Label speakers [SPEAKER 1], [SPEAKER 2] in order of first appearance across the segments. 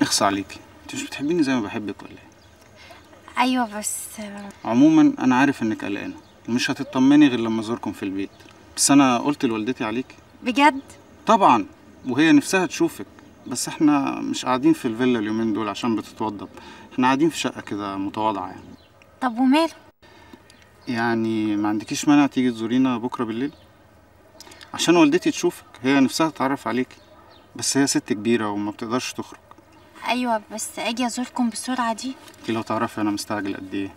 [SPEAKER 1] يخص عليكي انت مش بتحبيني زي ما بحبك ولا ايه
[SPEAKER 2] ايوه بس
[SPEAKER 1] عموما انا عارف انك قلقانه ومش هتطمني غير لما ازوركم في البيت بس انا قلت لوالدتي عليكي
[SPEAKER 2] بجد
[SPEAKER 1] طبعا وهي نفسها تشوفك بس احنا مش قاعدين في الفيلا اليومين دول عشان بتتوضب احنا قاعدين في شقه كده متواضعه يعني
[SPEAKER 2] طب وماله
[SPEAKER 1] يعني ما عندكيش مانع تيجي تزورينا بكره بالليل عشان والدتي تشوفك هي نفسها تتعرف عليكي بس هي ست كبيره وما بتقدرش تخرج
[SPEAKER 2] ايوه بس اجي ازوركم بالسرعه دي
[SPEAKER 1] انت لو تعرفي انا مستعجل قد ايه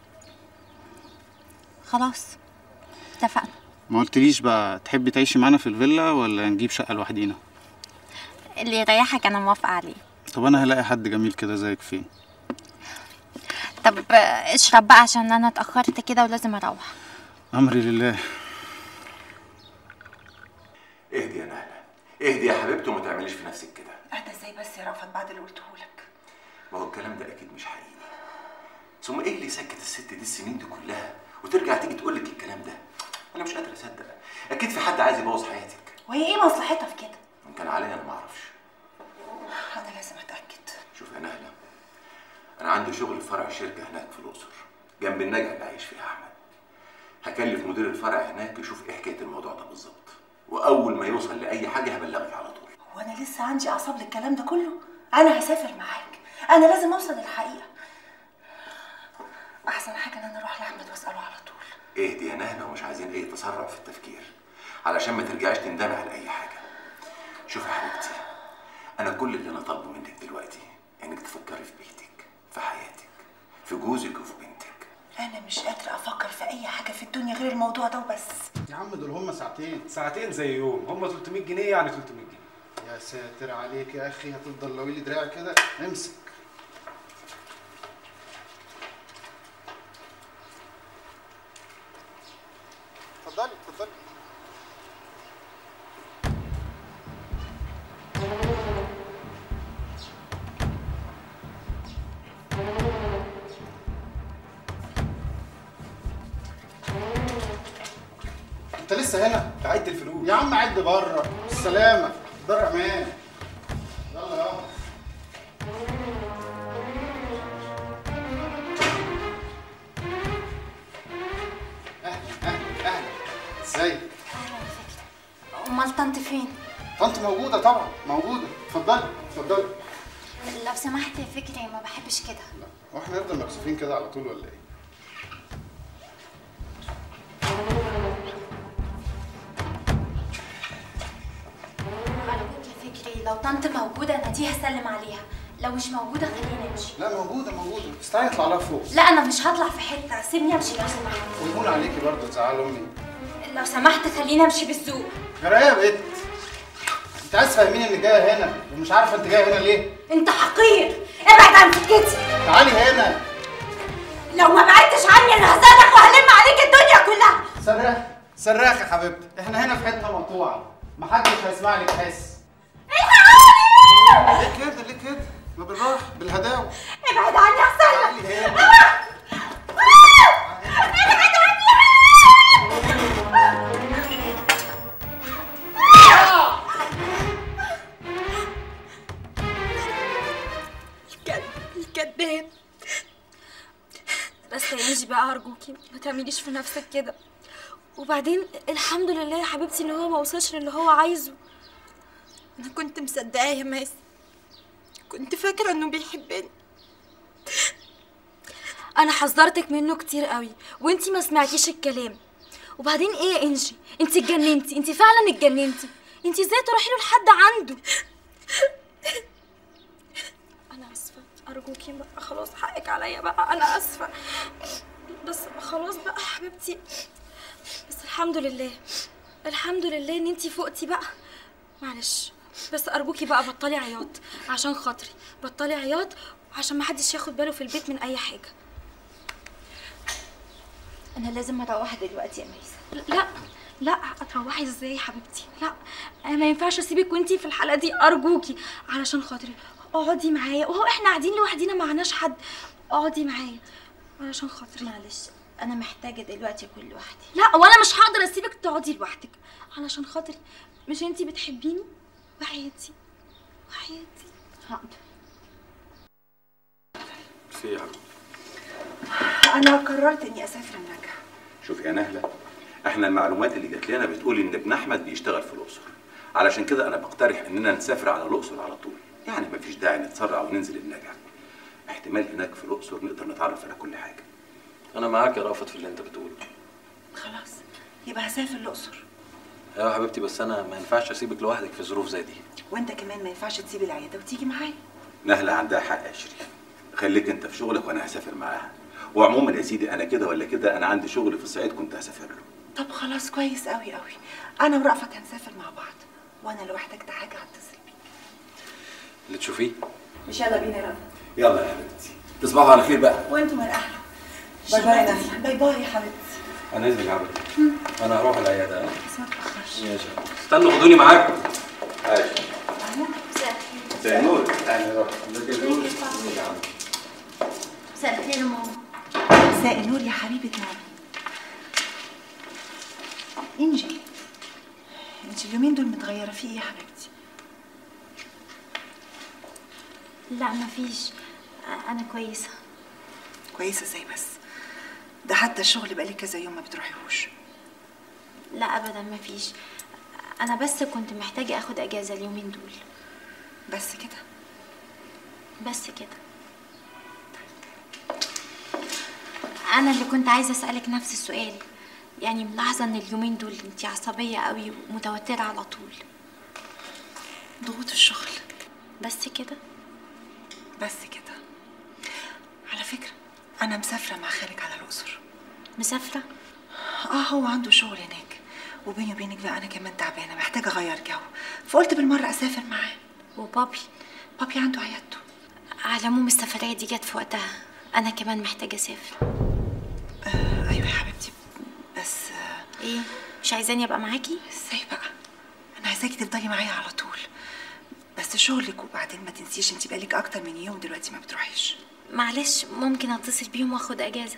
[SPEAKER 2] خلاص اتفقنا
[SPEAKER 1] ما قلتليش بقى تحبي تعيشي معانا في الفيلا ولا نجيب شقه لوحدينا
[SPEAKER 2] اللي يريحك انا موافقه عليه
[SPEAKER 1] طب انا هلاقي حد جميل كده زيك فين
[SPEAKER 2] طب آه، اشرب بقى عشان انا اتاخرت كده ولازم اروح
[SPEAKER 1] امري لله
[SPEAKER 3] اهدي يا نهله اهدي يا حبيبتي وما تعمليش في نفسك كده
[SPEAKER 4] اهدى ازاي بس يا رأفت بعد اللي قلته لك
[SPEAKER 3] ما هو الكلام ده اكيد مش حقيقي ثم ايه اللي سكت الست دي السنين دي كلها وترجع تيجي تقول لك الكلام ده انا مش قادر اصدق اكيد في حد عايز يبوظ حياتك
[SPEAKER 4] وهي ايه مصلحتها في كده
[SPEAKER 3] ان كان عليا انا ما اعرفش
[SPEAKER 4] انا لازم اتاكد
[SPEAKER 3] شوف يا نهله انا عندي شغل في فرع شركه هناك في الاقصر جنب النجع اللي عايش فيها احمد هكلف مدير الفرع هناك يشوف ايه حكايه الموضوع ده بالظبط واول ما يوصل لاي حاجه هبلغك على طول
[SPEAKER 4] هو انا لسه عندي اعصاب للكلام ده كله انا هسافر معاك انا لازم اوصل للحقيقه احسن حاجه ان انا اروح لاحمد واساله على طول
[SPEAKER 3] اهدي يا نهله ومش عايزين اي تسرع في التفكير علشان ما ترجعيش تندمي على اي حاجه شوفي يا حبيبتي انا كل اللي انا طالبه منك دلوقتي انك تفكري في بيتك في حياتك في جوزك وفي بنتك
[SPEAKER 4] انا مش قادره افكر في اي حاجه في الدنيا غير الموضوع ده وبس
[SPEAKER 1] يا عم دول هم ساعتين
[SPEAKER 5] ساعتين زي يوم هم 300 جنيه يعني 300 جنيه
[SPEAKER 1] يا ساتر عليك يا اخي هتفضل لو لي دراعي كده امسك اتفضلي اتفضلي انت لسه هنا
[SPEAKER 5] عد الفلوس
[SPEAKER 1] يا عم عد بره السلامة دار امان يلا يلا اهلا اهلا اهلا ازيك
[SPEAKER 2] امال طنط فين
[SPEAKER 1] طنط موجودة طبعا موجودة اتفضلي اتفضلي
[SPEAKER 2] لو سمحت يا فكري ما بحبش كده
[SPEAKER 1] لا هو احنا نفضل مكسوفين كده على طول ولا ايه؟
[SPEAKER 2] أرجوك يا فكري لو طنط موجودة ناديها سلم عليها لو مش موجودة خلينا نمشي
[SPEAKER 1] لا موجودة موجودة بس تعالي نطلع لها فوق
[SPEAKER 2] لا أنا مش هطلع في حتة سيبني أمشي لو سمحت
[SPEAKER 1] ويهون عليكي برضه تزعلي امي
[SPEAKER 2] لو سمحت خليني أمشي بالذوق
[SPEAKER 1] جرى ايه يا بنت؟ انت عايز تفهميني انك جاية هنا ومش عارفة انت جاية هنا ليه؟
[SPEAKER 2] أنت حقير ابعد عن سكتي
[SPEAKER 1] تعالي هنا
[SPEAKER 2] لو ما بعدتش عني أنا هزنك وهلم عليك الدنيا كلها
[SPEAKER 1] صرخ صرخ يا حبيبتي احنا هنا في حتة مقطوعة محدش هيسمع لك حس ليه كده ليه كده؟ ما بالراحة بالهداوة
[SPEAKER 2] ابعد عني أحسن لك
[SPEAKER 1] تعالي هنا
[SPEAKER 6] الكداب بس يا انجي بقى ارجوكي ما تعمليش في نفسك كده وبعدين الحمد لله يا حبيبتي ان هو ما وصلش للي هو عايزه انا كنت مصدقاه يا ماس كنت فاكره انه بيحبني انا حذرتك منه كتير قوي وانتي ما سمعتيش الكلام وبعدين ايه يا انجي انتي اتجننتي انتي فعلا اتجننتي انتي ازاي تروحي له لحد عنده انا اسفه ارجوكي بقى خلاص حقك عليا بقى انا اسفه بس خلاص بقى حبيبتي بس الحمد لله الحمد لله ان انتي فوقتي بقى معلش بس ارجوكي بقى بطلي عياط عشان خاطري بطلي عياط عشان ما حدش ياخد باله في البيت من اي حاجه
[SPEAKER 2] أنا لازم أروح دلوقتي يا ميسة
[SPEAKER 6] لا لا هتروحي ازاي يا حبيبتي لا أنا ما ينفعش اسيبك وانتي في الحاله دي ارجوكي علشان خاطري اقعدي معايا وهو احنا قاعدين لوحدينا معناش حد اقعدي معايا علشان خاطري
[SPEAKER 2] معلش أنا محتاجة دلوقتي أكون لوحدي
[SPEAKER 6] لا وانا مش هقدر اسيبك تقعدي لوحدك علشان خاطري مش انتي بتحبيني وحياتي وحياتي
[SPEAKER 2] حاضر
[SPEAKER 5] في ايه يا حبيبي
[SPEAKER 4] انا قررت اني اسافر النجع
[SPEAKER 3] شوف يا نهله احنا المعلومات اللي جات لنا بتقول ان ابن احمد بيشتغل في الاقصر علشان كده انا بقترح اننا نسافر على الاقصر على طول يعني مفيش داعي نتسرع وننزل النجع احتمال هناك في الاقصر نقدر نتعرف على كل حاجه
[SPEAKER 5] انا معاك يا رافت في اللي انت بتقوله
[SPEAKER 4] خلاص يبقى هسافر الاقصر
[SPEAKER 5] ايوه يا حبيبتي بس انا ما ينفعش اسيبك لوحدك في ظروف زي دي
[SPEAKER 4] وانت كمان ما ينفعش تسيب العياده وتيجي معايا
[SPEAKER 3] نهله عندها حق يا شريف خليك انت في شغلك وانا هسافر معاها وعموما يا سيدي انا كده ولا كده انا عندي شغل في الصعيد كنت هسافر له
[SPEAKER 4] طب خلاص كويس قوي قوي انا ورأفت هنسافر مع بعض وانا لو احتجت حاجه هتصل بيك
[SPEAKER 5] اللي تشوفيه
[SPEAKER 4] مش يلا بينا يا رأفت
[SPEAKER 3] يلا يا حبيبتي تصبحوا على خير بقى
[SPEAKER 4] وانتم من اهلا باي باي يا نهله باي باي يا حبيبتي
[SPEAKER 5] انا اذنك يا حبيبتي انا هروح العياده ها
[SPEAKER 4] بس ما تاخرش
[SPEAKER 5] ماشي استنوا خدوني معاكم
[SPEAKER 3] عايش
[SPEAKER 2] مساء الخير
[SPEAKER 3] زي نور اهلا
[SPEAKER 2] مساء الخير يا ماما
[SPEAKER 4] مساء النور يا حبيبه ماما انجي انت اليومين دول متغيره في ايه يا حبيبتي
[SPEAKER 2] لا مفيش انا كويسه
[SPEAKER 4] كويسه ازاي بس ده حتى الشغل بقالي كذا يوم ما بتروحيهوش
[SPEAKER 2] لا ابدا مفيش انا بس كنت محتاجه اخد اجازه اليومين دول
[SPEAKER 4] بس كده
[SPEAKER 2] بس كده انا اللي كنت عايزه اسالك نفس السؤال يعني ملاحظه ان اليومين دول انتي عصبيه قوي ومتوتره على طول
[SPEAKER 4] ضغوط الشغل
[SPEAKER 2] بس كده
[SPEAKER 4] بس كده على فكره انا مسافره مع خالك على الاقصر
[SPEAKER 2] مسافره
[SPEAKER 4] اه هو عنده شغل هناك وبيني وبينك بقى انا كمان تعبانه محتاجه اغير جو فقلت بالمره اسافر معاه
[SPEAKER 2] وبابي
[SPEAKER 4] بابي عنده عيادته
[SPEAKER 2] على العموم السفريه دي جت في وقتها انا كمان محتاجه اسافر
[SPEAKER 4] آه ايوه يا حبيبتي بس آه
[SPEAKER 2] ايه مش عايزاني ابقى معاكي
[SPEAKER 4] ازاي بقى انا عايزاكي تفضلي معايا على طول بس شغلك وبعدين ما تنسيش انت بقالك اكتر من يوم دلوقتي ما بتروحيش
[SPEAKER 2] معلش ممكن اتصل بيهم واخد اجازه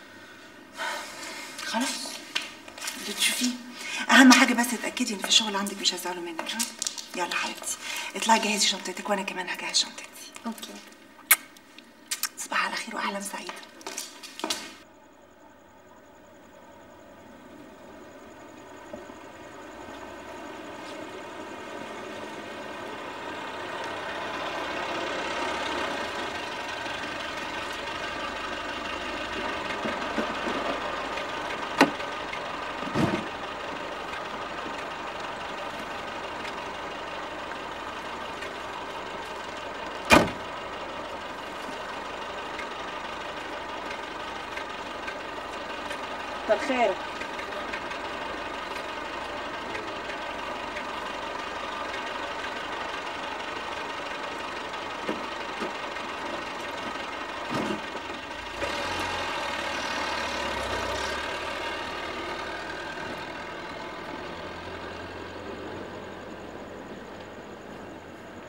[SPEAKER 4] خلاص اللي تشوفيه اهم حاجه بس تاكدي ان في الشغل عندك مش هيزعلوا منك ها يلا حبيبتي اطلعي جهزي شنطتك وانا كمان هجهز شنطتي
[SPEAKER 2] اوكي
[SPEAKER 4] تصبحي على خير واحلام سعيده كتر خيرك